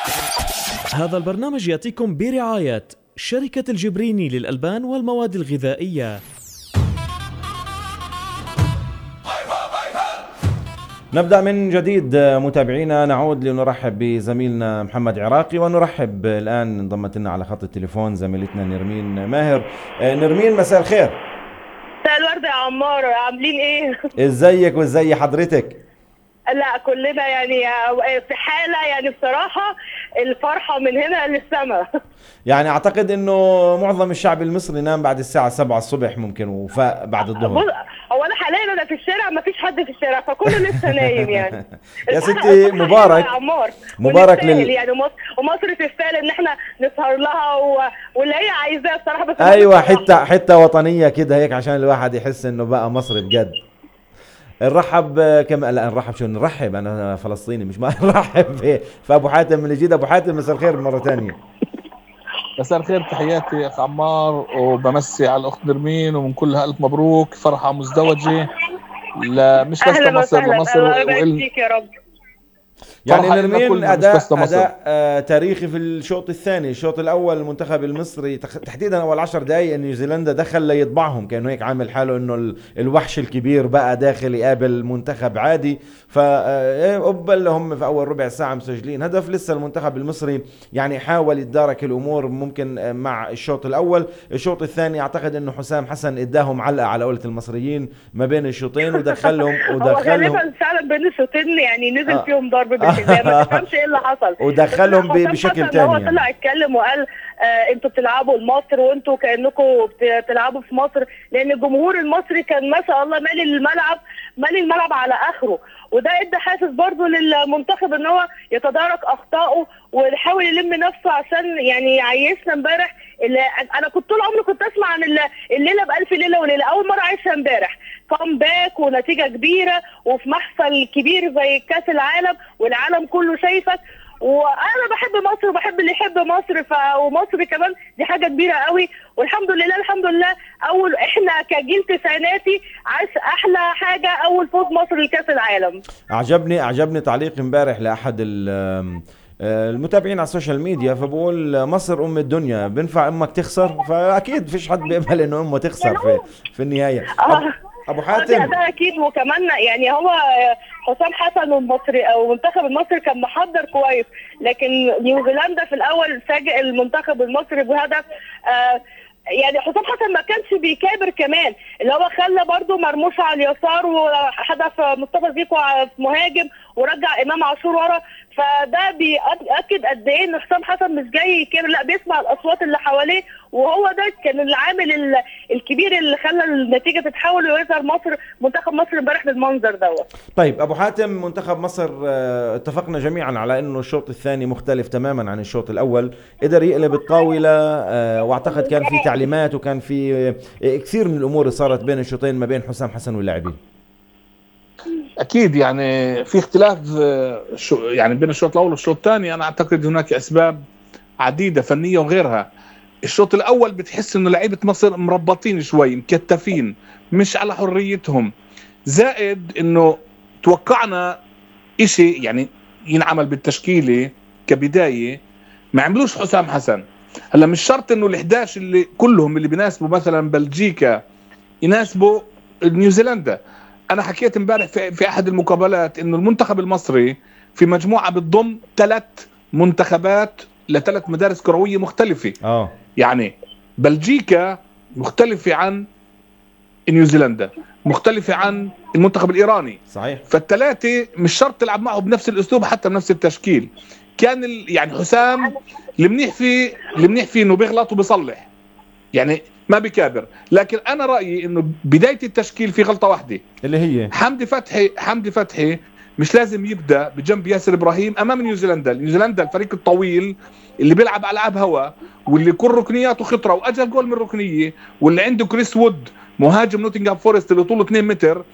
هذا البرنامج ياتيكم برعاية شركة الجبريني للألبان والمواد الغذائية نبدأ من جديد متابعينا نعود لنرحب بزميلنا محمد عراقي ونرحب الآن انضمت لنا على خط التليفون زميلتنا نرمين ماهر آه، نرمين مساء الخير مساء الورد يا عمار عاملين ايه؟ ازيك وازي حضرتك لا كلنا يعني في حالة يعني بصراحة الفرحة من هنا للسماء يعني اعتقد انه معظم الشعب المصري نام بعد الساعة 7 الصبح ممكن وفاق بعد بص الظهر هو انا حاليا انا في الشارع ما فيش حد في الشارع فكله لسه نايم يعني يا الفرحة- ستي الفرحة مبارك. حلوة يا عمار مبارك ونستاهل لل- يعني ومصر, ومصر تستاهل ان احنا نسهر لها و... واللي هي عايزاه بصراحة بس ايوه بصراحة. حتة حتة وطنية كده هيك عشان الواحد يحس انه بقى مصري بجد نرحب آه، كم لا نرحب شو نرحب انا فلسطيني مش ما نرحب في في ابو حاتم من جديد ابو حاتم مساء الخير مره ثانيه مساء الخير تحياتي اخ عمار وبمسي على الاخت نرمين ومن كلها الف مبروك فرحه مزدوجه لا مش بس اهلا لمصر وسهلا لمصر الله يبارك وإل... فيك يا رب يعني فرحة لنا نرمين كلنا، مش اداء بس لمصر. اداء آه تاريخي في الشوط الثاني الشوط الاول المنتخب المصري تخ- تحديدا اول 10 دقائق نيوزيلندا دخل ليطبعهم كانه هيك عامل حاله انه ال- الوحش الكبير بقى داخل يقابل منتخب عادي فقبل هم في اول ربع ساعه مسجلين هدف لسه المنتخب المصري يعني حاول يتدارك الامور ممكن آه، مع الشوط الاول الشوط الثاني اعتقد انه حسام حسن اداهم علقه على قولة المصريين ما بين الشوطين ودخلهم هو ودخلهم غالبا فعلا بين الشوطين يعني نزل آه. فيهم ضرب بالحزام ما تفهمش ايه اللي حصل ودخلهم بس لا، ب- حسام بشكل حسن تاني هو يعني. طلع اتكلم وقال آه انتوا بتلعبوا لمصر وانتوا كانكم بت- بتلعبوا في مصر لان الجمهور المصري كان ما شاء الله مالي الملعب مالي الملعب على اخره وده ادى حافز برضه للمنتخب ان هو يتدارك اخطائه ويحاول يلم نفسه عشان يعني يعيشنا امبارح اللي انا كنت طول عمري كنت اسمع عن ال- الليله بألف ليله وليله اول مره اعيشها امبارح باك ونتيجه كبيره وفي محفل كبير زي كاس العالم والعالم كله شايفك وانا بحب مصر وبحب اللي يحب مصر ف... ومصر كمان دي حاجه كبيره قوي والحمد لله الحمد لله اول احنا كجيل تسعيناتي عاش احلى حاجه اول فوز مصر لكاس العالم اعجبني اعجبني تعليق امبارح لاحد ال- آه، المتابعين على السوشيال ميديا فبقول مصر ام الدنيا بنفع امك تخسر فاكيد فيش حد بيقبل انه امه تخسر في في النهايه أب- آه. ابو ده, حاتم ده اكيد وكمان يعني هو حسام حسن والمصري او المنتخب المصري كان محضر كويس لكن نيوزيلندا في الاول فاجئ المنتخب المصري بهدف آه يعني حسام حسن ما كانش بيكابر كمان اللي هو خلى برده مرموش على اليسار وهدف مصطفى زيكو على مهاجم ورجع امام عاشور ورا فده بيأكد قد ايه ان حسام حسن مش جاي يكابر لا بيسمع الاصوات اللي حواليه وهو ده كان العامل ال- الكبير اللي خلى النتيجه تتحول ويظهر مصر منتخب مصر امبارح بالمنظر دوت طيب ابو حاتم منتخب مصر آه، اتفقنا جميعا على انه الشوط الثاني مختلف تماما عن الشوط الاول قدر يقلب الطاوله آه، واعتقد كان في تعليمات وكان في آه، كثير من الامور صارت بين الشوطين ما بين حسام حسن واللاعبين اكيد يعني في اختلاف آه، شو يعني بين الشوط الاول والشوط الثاني انا اعتقد هناك اسباب عديده فنيه وغيرها الشوط الاول بتحس انه لعيبه مصر مربطين شوي مكتفين مش على حريتهم زائد انه توقعنا اشي يعني ينعمل بالتشكيله كبدايه ما عملوش حسام حسن هلا مش شرط انه ال11 اللي كلهم اللي بيناسبوا مثلا بلجيكا يناسبوا نيوزيلندا انا حكيت امبارح في, في احد المقابلات انه المنتخب المصري في مجموعه بتضم ثلاث منتخبات لثلاث مدارس كرويه مختلفه اه يعني بلجيكا مختلفه عن نيوزيلندا مختلفه عن المنتخب الايراني صحيح فالثلاثه مش شرط تلعب معه بنفس الاسلوب حتى بنفس التشكيل كان ال... يعني حسام المنيح فيه المنيح فيه انه بيغلط وبيصلح يعني ما بكابر لكن انا رايي انه بدايه التشكيل في غلطه واحده اللي هي حمدي فتحي حمدي فتحي مش لازم يبدا بجنب ياسر ابراهيم امام نيوزيلندا نيوزيلندا الفريق الطويل اللي بيلعب العاب هوا واللي كل ركنياته خطره واجل جول من ركنيه واللي عنده كريس وود مهاجم نوتنغهام فورست اللي طوله 2 متر